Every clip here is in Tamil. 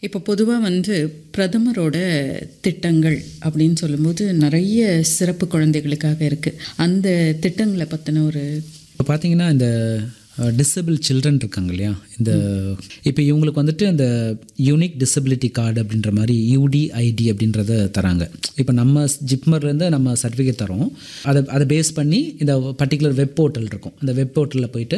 இப்போ பொதுவாக வந்து பிரதமரோட திட்டங்கள் அப்படின்னு சொல்லும்போது நிறைய சிறப்பு குழந்தைகளுக்காக இருக்குது அந்த திட்டங்களை பற்றின ஒரு இப்போ பார்த்தீங்கன்னா இந்த டிசபிள் சில்ட்ரன் இருக்காங்க இல்லையா இந்த இப்போ இவங்களுக்கு வந்துட்டு இந்த யூனிக் டிசபிலிட்டி கார்டு அப்படின்ற மாதிரி யூடிஐடி அப்படின்றத தராங்க இப்போ நம்ம ஜிப்மர்லேருந்து நம்ம சர்டிஃபிகேட் தரோம் அதை அதை பேஸ் பண்ணி இந்த பர்டிகுலர் வெப் போர்ட்டல் இருக்கும் அந்த வெப் போர்ட்டலில் போயிட்டு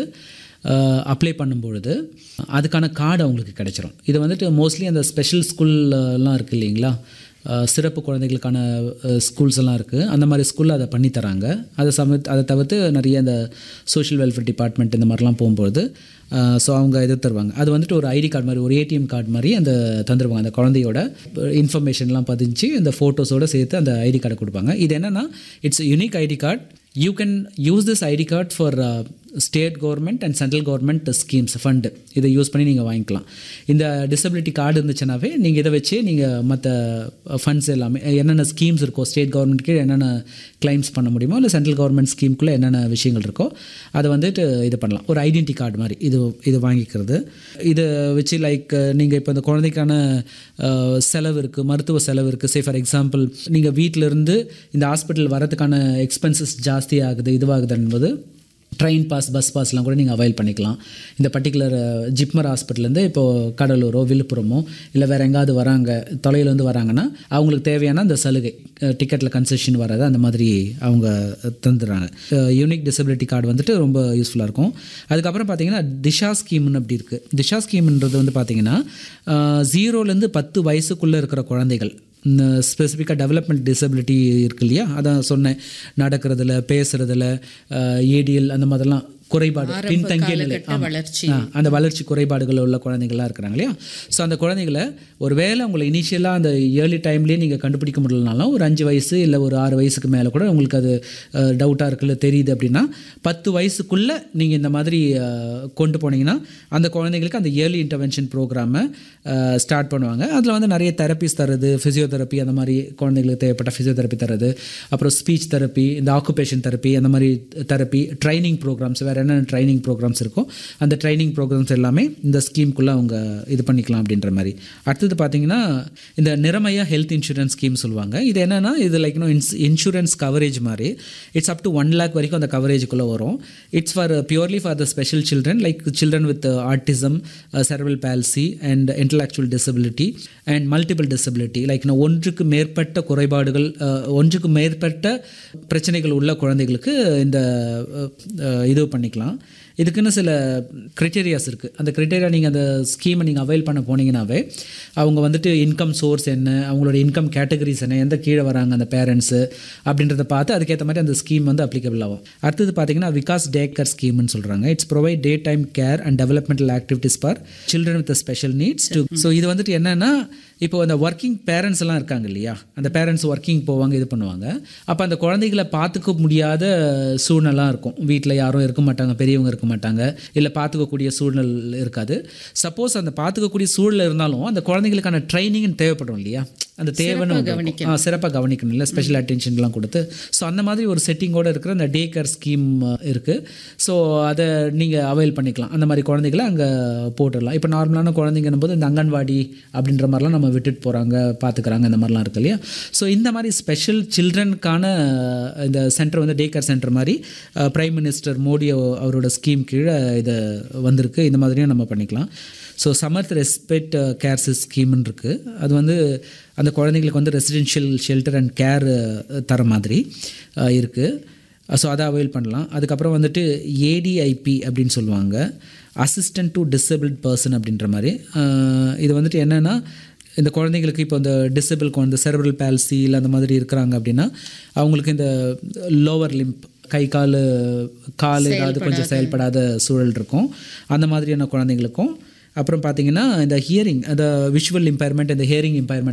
அப்ளை பண்ணும்பொழுது அதுக்கான கார்டு அவங்களுக்கு கிடைச்சிரும் இது வந்துட்டு மோஸ்ட்லி அந்த ஸ்பெஷல் ஸ்கூல்லாம் இருக்குது இல்லைங்களா அஹ் சிறப்பு குழந்தைகளுக்கான ஸ்கூல்ஸ் எல்லாம் இருக்குது அந்த மாதிரி ஸ்கூலில் அதை பண்ணி தராங்க அதை சம அதை தவிர்த்து நிறைய இந்த சோஷியல் வெல்ஃபேர் டிபார்ட்மெண்ட் இந்த மாதிரிலாம் போகும்போது ஸோ அவங்க இது தருவாங்க அது வந்துட்டு ஒரு ஐடி கார்டு மாதிரி ஒரு ஏடிஎம் கார்டு மாதிரி அந்த தந்துருவாங்க அந்த குழந்தையோட இன்ஃபர்மேஷன்லாம் பதிஞ்சு அந்த ஃபோட்டோஸோடு சேர்த்து அந்த ஐடி கார்டை கொடுப்பாங்க இது என்னென்னா it's unique ID card you can use this ID card for state government and central government schemes fund இதை யூஸ் பண்ணி நீங்கள் வாங்கிக்கலாம் இந்த டிசபிலிட்டி கார்டு இருந்துச்சுனாவே நீங்கள் இதை வச்சு நீங்கள் மற்ற ஃபண்ட்ஸ் எல்லாமே என்னென்ன ஸ்கீம்ஸ் இருக்கோ ஸ்டேட் கவர்மெண்ட் கீழே என்னென்ன கிளைம்ஸ் பண்ண முடியுமோ இல்லை சென்ட்ரல் கவர்மெண்ட் ஸ்கீம்குள்ளே என்னென்ன விஷயங்கள் இருக்கோ அதை வந்துட்டு இது பண்ணலாம் ஒரு ஐடென்டி கார்டு மாதிரி இது இது வாங்கிக்கிறது இதை வச்சு லைக் நீங்கள் இப்போ இந்த குழந்தைக்கான அஹ், செலவு இருக்குது மருத்துவ செலவு இருக்குது சே ஃபார் எக்ஸாம்பிள் நீங்கள் வீட்டிலேருந்து இந்த ஹாஸ்பிட்டல் வரதுக்கான எக்ஸ்பென்சஸ் ஜாஸ்தி ஆகுது இதுவாகுது என்பது ட்ரெயின் பாஸ் பஸ் பாஸ்லாம் கூட நீங்கள் அவைல் பண்ணிக்கலாம் இந்த பர்டிகுலர் ஜிப்மர் ஹாஸ்பிட்டல்லேருந்து இப்போது கடலூரோ விழுப்புரமோ இல்லை வேறு எங்காவது வராங்க தொலைவிலேருந்து வராங்கன்னா அவங்களுக்கு தேவையான அந்த சலுகை டிக்கெட்டில் கன்செஷன் வராது அந்த மாதிரி அவங்க தந்துடுறாங்க யூனிக் டிசபிலிட்டி கார்டு வந்துட்டு ரொம்ப யூஸ்ஃபுல்லாக இருக்கும் அதுக்கப்புறம் பார்த்தீங்கன்னா திஷா ஸ்கீம்னு அப்படி இருக்குது திஷா ஸ்கீம்ன்றது வந்து பார்த்தீங்கன்னா ஜீரோலேருந்து பத்து வயசுக்குள்ளே இருக்கிற குழந்தைகள் ஸ்பெசிஃபிக்காக டெவலப்மெண்ட் டிசபிலிட்டி இருக்கு இல்லையா அதான் சொன்னேன் நடக்கிறதுல பேசுகிறதுல ஏடிஎல் அந்த மாதிரிலாம் குறைபாடு பின்தங்கிய நிலை காலகட்ட வளர்ச்சி ஆ, அந்த வளர்ச்சி குறைபாடுகள் உள்ள குழந்தைகள்லாம் இருக்கிறாங்க இல்லையா ஸோ அந்த குழந்தைகளை ஒரு வேளை உங்களை இனிஷியலாக அந்த ஏர்லி டைம்லேயே நீங்கள் கண்டுபிடிக்க முடியலனாலும் ஒரு அஞ்சு வயசு இல்லை ஒரு ஆறு வயசுக்கு மேலே கூட உங்களுக்கு அது டவுட்டாக இருக்குல்ல தெரியுது அப்படின்னா பத்து வயசுக்குள்ளே நீங்கள் இந்த மாதிரி அஹ், கொண்டு போனீங்கன்னா அந்த குழந்தைங்களுக்கு அந்த ஏர்லி இன்டர்வென்ஷன் ப்ரோக்ராமை ஸ்டார்ட் பண்ணுவாங்க அதில் வந்து நிறைய தெரப்பிஸ் தருது ஃபிசியோதெரப்பி அந்த மாதிரி குழந்தைங்களுக்கு தேவைப்பட்ட ஃபிசியோதெரப்பி தருது அப்புறம் ஸ்பீச் தெரப்பி இந்த ஆக்குபேஷன் தெரப்பி அந்த மாதிரி தெரப்பி ட்ரைனிங் ப்ரோக்ராம்ஸ் வேறு என்னென்ன ட்ரைனிங் ப்ரோக்ராம்ஸ் இருக்கோ அந்த ட்ரைனிங் ப்ரோக்ராம்ஸ் எல்லாமே இந்த ஸ்கீம்குள்ளே அவங்க இது பண்ணிக்கலாம் அப்படின்ற மாதிரி அடுத்தது பார்த்தீங்கன்னா இந்த நிறமையா ஹெல்த் இன்சூரன்ஸ் ஸ்கீம் சொல்லுவாங்க இது என்னென்னா இது like no ins insurance coverage மாதிரி it's up to one lakh வரைக்கும் அந்த கவரேஜுக்குள்ளே வரும் it's for purely for the special children like children with autism cerebral palsy and intellectual disability and multiple disability like நான் ஒன்றுக்கு மேற்பட்ட குறைபாடுகள் அஹ், ஒன்றுக்கு மேற்பட்ட பிரச்சனைகள் உள்ள குழந்தைகளுக்கு இந்த அஹ், அஹ், இது பண்ணிக்கலாம் இதுக்குன்னு சில க்ரிட்டேரியாஸ் இருக்குது அந்த க்ரிட்டேரியா நீங்கள் அந்த ஸ்கீமை நீங்கள் அவைல் பண்ண போனீங்கன்னாவே அவங்க வந்துட்டு இன்கம் சோர்ஸ் என்ன அவங்களோட இன்கம் கேட்டகரிஸ் என்ன எந்த கீழே வராங்க அந்த பேரண்ட்ஸு அப்படின்றத பார்த்து அதுக்கேற்ற மாதிரி அந்த ஸ்கீம் வந்து அப்ளிகபிள் ஆகும் அடுத்தது பார்த்தீங்கன்னா விகாஸ் டேக்கர் ஸ்கீம்னு சொல்கிறாங்க it's provide day time care and developmental activities for children with special needs to so இது வந்துட்டு என்னென்னா இப்போ அந்த ஒர்க்கிங் பேரண்ட்ஸ் எல்லாம் இருக்காங்க இல்லையா அந்த பேரண்ட்ஸ் ஒர்க்கிங் போவாங்க இது பண்ணுவாங்க அப்போ அந்த குழந்தைகளை பார்த்துக்க முடியாத சூழ்நிலாம் இருக்கும் வீட்டில் யாரும் இருக்க மாட்டாங்க பெரியவங்க இருக்க மாட்டாங்க இல்லை பார்த்துக்கக்கூடிய சூழ்நிலை இருக்காது சப்போஸ் அந்த பார்த்துக்கக்கூடிய சூழல் இருந்தாலும் அந்த குழந்தைகளுக்கான ட்ரைனிங் தேவைப்படும் இல்லையா அந்த தேவைன்னு ஒன்று இருக்கும். ஆ, சிறப்பாக கவனிக்கணும் இல்லை ஸ்பெஷல் அட்டென்ஷன்லாம் கொடுத்து ஸோ அந்த மாதிரி ஒரு செட்டிங்கோடு இருக்கிற அந்த டே கேர் ஸ்கீம் இருக்குது ஸோ அதை நீங்கள் அவைல் பண்ணிக்கலாம் அந்த மாதிரி குழந்தைகளை அங்கே போட்டுடலாம் இப்போ நார்மலான குழந்தைங்கன்னும் போது இந்த அங்கன்வாடி அப்படின்ற மாதிரிலாம் நம்ம விட்டுட்டு போகிறாங்க பார்த்துக்கிறாங்க இந்த மாதிரிலாம் இருக்கு இல்லையா ஸோ இந்த மாதிரி ஸ்பெஷல் சில்ட்ரனுக்கான இந்த சென்டர் வந்து டே கேர் சென்டர் மாதிரி பிரைம் மினிஸ்டர் மோடி அவ- அவரோட ஸ்கீம் கீழே இது வந்திருக்கு இந்த மாதிரியும் நம்ம பண்ணிக்கலாம் ஸோ சமர்த் ரெஸ்பெக்ட் கேர்ஸ் ஸ்கீம்னு இருக்குது அது வந்து அந்த குழந்தைங்களுக்கு வந்து ரெசிடென்ஷியல் ஷெல்டர் அண்ட் கேர் தர மாதிரி இருக்குது ஸோ அதை அவைல் பண்ணலாம் அதுக்கப்புறம் வந்துட்டு ஏடிஐபி அப்படின்னு சொல்லுவாங்க அசிஸ்டன்ட் டு டிசபிள்ட் பர்சன் அப்படின்ற மாதிரி அஹ், இது வந்துட்டு என்னென்னா இந்த குழந்தைங்களுக்கு இப்போ இந்த டிசபிள் குழந்தை செரபிரல் பேல்சி இல்லை அந்த மாதிரி இருக்கிறாங்க அப்படின்னா அவங்களுக்கு இந்த லோவர் லிம்ப் கை கால் கால் ஏதாவது கொஞ்சம் செயல்படாத சூழல் இருக்கும் அந்த மாதிரியான குழந்தைங்களுக்கும் அப்புறம் பார்த்தீங்கன்னா இந்த ஹியரிங் அந்த விஷுவல் இம்பேர்மெண்ட் இந்த ஹியரிங் இம்பேர்மெண்ட்